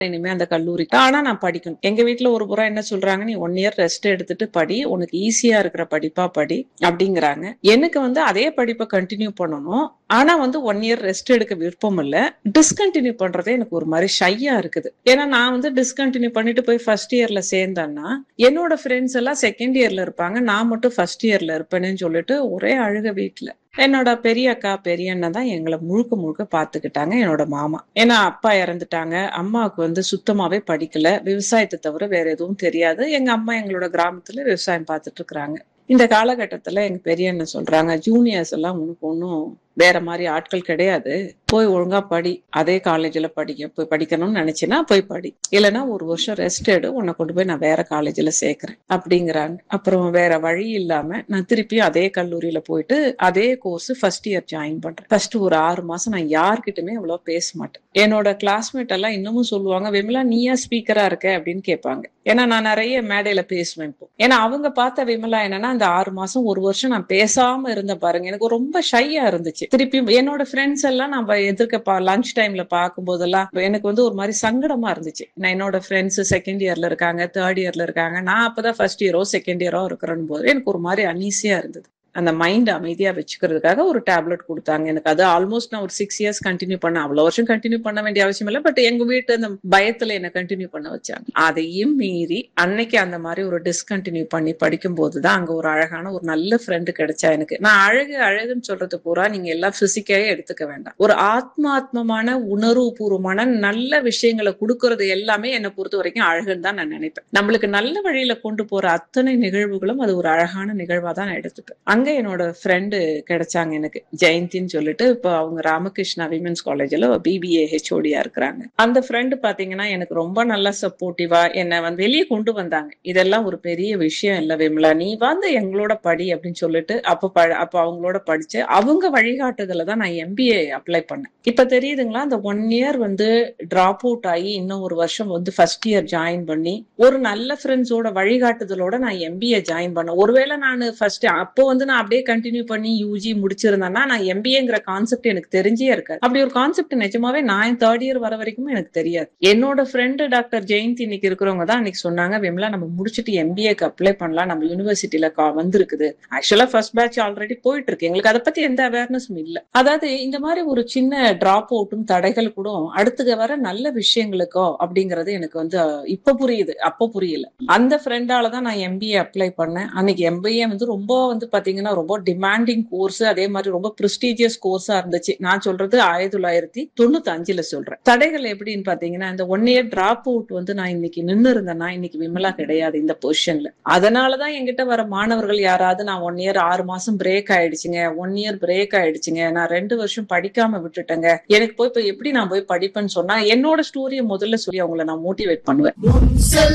இனிமே அந்த கல்லூரிக்கு ஆனா நான் படிக்கணும் எங்க வீட்ல ஒரு புறம் என்ன சொல்றாங்க நீ ஒன் இயர் ரெஸ்ட் எடுத்துட்டு படி உனக்கு ஈஸியா இருக்கிற படிப்பா படி அப்படிங்கிறாங்க எனக்கு வந்து அதே படிப்பை கண்டினியூ பண்ணணும் ஆனா வந்து ஒன் இயர் ரெஸ்ட் எடுக்க விருப்பம் இல்ல டிஸ்கண்டினியூ பண்றதே எனக்கு ஒரு மாதிரி ஷையா இருக்குது ஏன்னா நான் வந்து டிஸ்கண்டினியூ பண்ணிட்டு போய் ஃபர்ஸ்ட் இயர்ல சேர்ந்தேன்னா என்னோட ஃப்ரெண்ட்ஸ் எல்லாம் செகண்ட் இயர்ல இருப்பாங்க நான் மட்டும் ஃபர்ஸ்ட் இயர்ல இருப்பேன்னு சொல்லிட்டு ஒரே அழுக வீட்டுல என்னோட பெரிய அக்கா பெரிய அண்ணன் தான் எங்களை முழுக்க முழுக்க பாத்துக்கிட்டாங்க என்னோட மாமா ஏன்னா அப்பா இறந்துட்டாங்க அம்மாவுக்கு வந்து சுத்தமாவே படிக்கல விவசாயத்தை தவிர வேற எதுவும் தெரியாது எங்க அம்மா எங்களோட கிராமத்துல விவசாயம் பார்த்துட்டு இருக்கிறாங்க இந்த காலகட்டத்துல எங்க பெரிய அண்ணன் சொல்றாங்க ஜூனியர்ஸ் எல்லாம் உனக்கு ஒன்றும் வேற மாதிரி ஆட்கள் கிடையாது போய் ஒழுங்கா படி அதே காலேஜ்ல படிக்க போய் படிக்கணும்னு நினைச்சினா போய் படி இல்லைன்னா ஒரு வருஷம் ரெஸ்ட் எடு உன்னை கொண்டு போய் நான் வேற காலேஜ்ல சேர்க்கிறேன் அப்படிங்கிறாங்க அப்புறம் வேற வழி இல்லாம நான் திருப்பி அதே கல்லூரியில போயிட்டு அதே கோர்ஸ் ஃபர்ஸ்ட் இயர் ஜாயின் பண்றேன் ஃபர்ஸ்ட் ஒரு ஆறு மாசம் நான் யார்கிட்டயுமே அவ்வளவு பேச மாட்டேன் என்னோட கிளாஸ்மேட் எல்லாம் இன்னமும் சொல்லுவாங்க விமலா நீயா ஸ்பீக்கரா இருக்க அப்படின்னு கேட்பாங்க ஏன்னா நான் நிறைய மேடையில பேசுவேன் இப்போ ஏன்னா அவங்க பார்த்த விமலா என்னன்னா அந்த ஆறு மாசம் ஒரு வருஷம் நான் பேசாம இருந்த பாருங்க எனக்கு ரொம்ப ஷையா இருந்துச்சு திருப்பி என்னோட ஃப்ரெண்ட்ஸ் எல்லாம் நம்ம எதிர்க்க லஞ்ச் டைம்ல பார்க்கும் போதெல்லாம் எனக்கு வந்து ஒரு மாதிரி சங்கடமா இருந்துச்சு நான் என்னோட ஃப்ரெண்ட்ஸ் செகண்ட் இயர்ல இருக்காங்க தேர்ட் இயர்ல இருக்காங்க நான் அப்பதான் ஃபர்ஸ்ட் இயரோ செகண்ட் இயரோ இருக்கிறேன் போது எனக்கு ஒரு மாதிரி அனீசியா இருந்தது அந்த மைண்ட் அமைதியா வச்சுக்கிறதுக்காக ஒரு டேப்லெட் கொடுத்தாங்க எனக்கு அது ஆல்மோஸ்ட் நான் ஒரு சிக்ஸ் இயர்ஸ் கண்டினியூ பண்ண அவ்வளவு வருஷம் கண்டினியூ பண்ண வேண்டிய அவசியம் இல்லை பட் எங்க வீட்டு அந்த பயத்துல என்ன கண்டினியூ பண்ண வச்சாங்க அதையும் மீறி அன்னைக்கு அந்த மாதிரி ஒரு டிஸ்கண்டினியூ பண்ணி படிக்கும் போதுதான் அங்க ஒரு அழகான ஒரு நல்ல ஃப்ரெண்டு கிடைச்சா எனக்கு நான் அழகு அழகுன்னு சொல்றது பூரா நீங்க எல்லாம் பிசிக்காவே எடுத்துக்க வேண்டாம் ஒரு ஆத்மாத்மமான உணர்வு பூர்வமான நல்ல விஷயங்களை கொடுக்கறது எல்லாமே என்னை பொறுத்த வரைக்கும் அழகுன்னு தான் நான் நினைப்பேன் நம்மளுக்கு நல்ல வழியில கொண்டு போற அத்தனை நிகழ்வுகளும் அது ஒரு அழகான நிகழ்வா தான் நான் எடுத்துப்பேன் அங்க என்னோட ஃப்ரெண்டு கிடைச்சாங்க எனக்கு ஜெயந்தின்னு சொல்லிட்டு இப்போ அவங்க ராமகிருஷ்ணா விமென்ஸ் காலேஜ்ல பிபிஏ ஹெச்ஓடியா இருக்கிறாங்க அந்த ஃப்ரெண்டு பாத்தீங்கன்னா எனக்கு ரொம்ப நல்லா சப்போர்ட்டிவா என்னை வந்து வெளியே கொண்டு வந்தாங்க இதெல்லாம் ஒரு பெரிய விஷயம் இல்ல விமலா நீ வந்து எங்களோட படி அப்படின்னு சொல்லிட்டு அப்ப அப்ப அவங்களோட படிச்சு அவங்க வழிகாட்டுதல தான் நான் எம்பிஏ அப்ளை பண்ணேன் இப்ப தெரியுதுங்களா அந்த ஒன் இயர் வந்து டிராப் அவுட் ஆகி இன்னும் ஒரு வருஷம் வந்து ஃபர்ஸ்ட் இயர் ஜாயின் பண்ணி ஒரு நல்ல ஃப்ரெண்ட்ஸோட வழிகாட்டுதலோட நான் எம்பிஏ ஜாயின் பண்ணேன் ஒருவேளை நான் ஃபர்ஸ்ட் அப்போ வந்து நான் அப்படியே கண்டினியூ பண்ணி யூஜி முடிச்சிருந்தேன்னா நான் எம்பிஏங்கிற கான்செப்ட் எனக்கு தெரிஞ்சே இருக்காது அப்படி ஒரு கான்செப்ட் நிஜமாவே நான் தேர்ட் இயர் வர வரைக்கும் எனக்கு தெரியாது என்னோட ஃப்ரெண்டு டாக்டர் ஜெயந்தி இன்னைக்கு இருக்கிறவங்க தான் அன்னைக்கு சொன்னாங்க விமலா நம்ம முடிச்சுட்டு எம்பிஏக்கு அப்ளை பண்ணலாம் நம்ம யூனிவர்சிட்டியில வந்திருக்குது ஆக்சுவலா ஃபர்ஸ்ட் பேட்ச் ஆல்ரெடி போயிட்டு இருக்கு எங்களுக்கு அதை பத்தி எந்த அவேர்னஸும் இல்ல அதாவது இந்த மாதிரி ஒரு சின்ன டிராப் அவுட்டும் தடைகள் கூட அடுத்து வர நல்ல விஷயங்களுக்கோ அப்படிங்கறது எனக்கு வந்து இப்ப புரியுது அப்போ புரியல அந்த ஃப்ரெண்டால தான் நான் எம்பிஏ அப்ளை பண்ணேன் அன்னைக்கு எம்பிஏ வந்து ரொம்ப வந்து பாத்தீங்கன்னா ரொம்ப டிமாண்டிங் கோர்ஸ் அதே மாதிரி ரொம்ப ப்ரெஸ்டீஜியஸ் கோர்ஸா இருந்துச்சு நான் சொல்றது ஆயிரத்தி தொள்ளாயிரத்தி தொண்ணூத்தி அஞ்சுல சொல்றேன் தடைகள் எப்படின்னு பாத்தீங்கன்னா இந்த ஒன் இயர் டிராப் அவுட் வந்து நான் இன்னைக்கு நின்று இருந்தேன்னா இன்னைக்கு விமலா கிடையாது இந்த பொசிஷன்ல அதனாலதான் என்கிட்ட வர மாணவர்கள் யாராவது நான் ஒன் இயர் ஆறு மாசம் பிரேக் ஆயிடுச்சுங்க ஒன் இயர் பிரேக் ஆயிடுச்சுங்க நான் ரெண்டு வருஷம் படிக்காம விட்டுட்டேங்க எனக்கு போய் இப்ப எப்படி நான் போய் படிப்பேன்னு சொன்னா என்னோட ஸ்டோரியை முதல்ல சொல்லி அவங்கள நான் மோட்டிவேட் பண்ணுவேன்